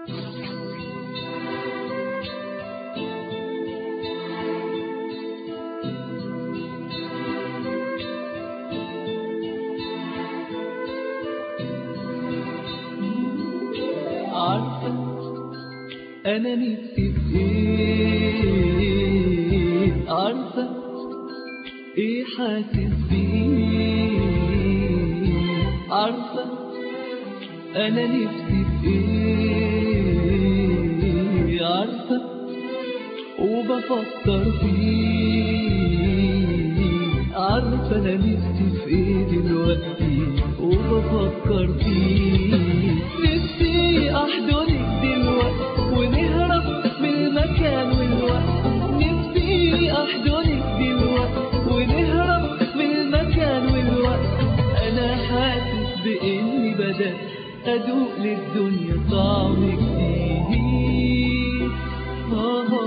عارفة أنا نفسي في إيه عارفة إيه حاسس بيه عارفة أنا نفسي في إيه عارفة وبفكر فيه عارفة أنا نفسي في إيه دلوقتي وبفكر فيه نفسي أحضنك دلوقتي ونهرب من المكان والوقت نفسي أحضنك دلوقتي ونهرب من المكان والوقت أنا حاسس بإني بدأت أدوق للدنيا طعم جديد آه آه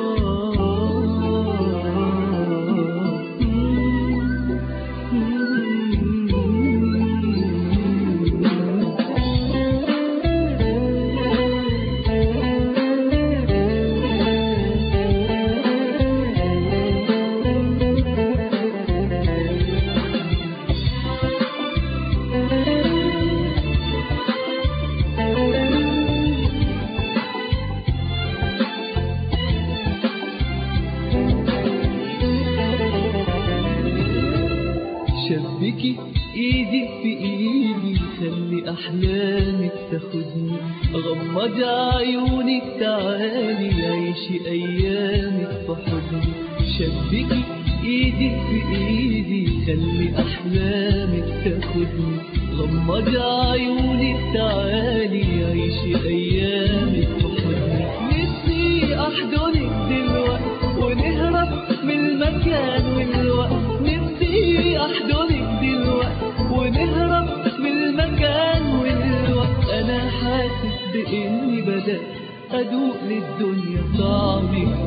شبكي ايدي في ايدي خلي احلامك تاخدني غمض عيونك تعالي عيشي ايامك في حضني شبكي ايدي في ايدي خلي احلامك تاخدني غمض عيونك تعالي عيشي ايامك في حضني نفسي احضنك دلوقتي ونهرب من المكان والوقت نفسي احضنك دلوقتي ونهرب من المكان والوقت انا حاسس باني بدات ادوق للدنيا طعم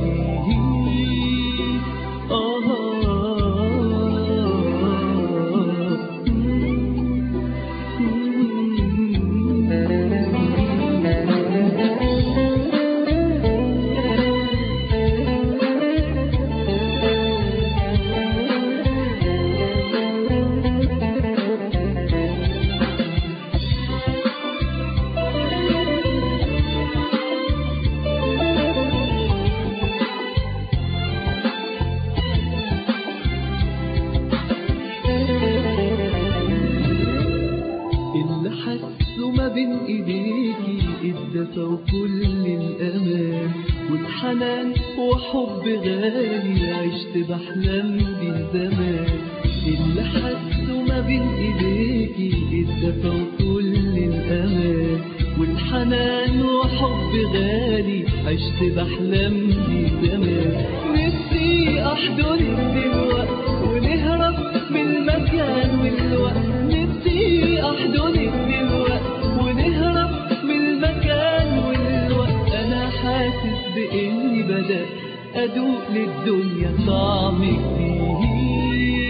جديد آه اللي حسه ما بين ايديكي الدفى وكل الامان والحنان وحب غالي عشت بحلم بيه زمان اللي حسه ما بين ايديكي الدفى وكل الامان والحنان وحب غالي عشت بحلم بيه زمان نفسي احضنك دلوقتي ونهرب من المكان والوقت نفسي احضنك دلوقتي ونهرب من المكان والوقت انا حاسس باني بدات ادوق للدنيا طعم جديد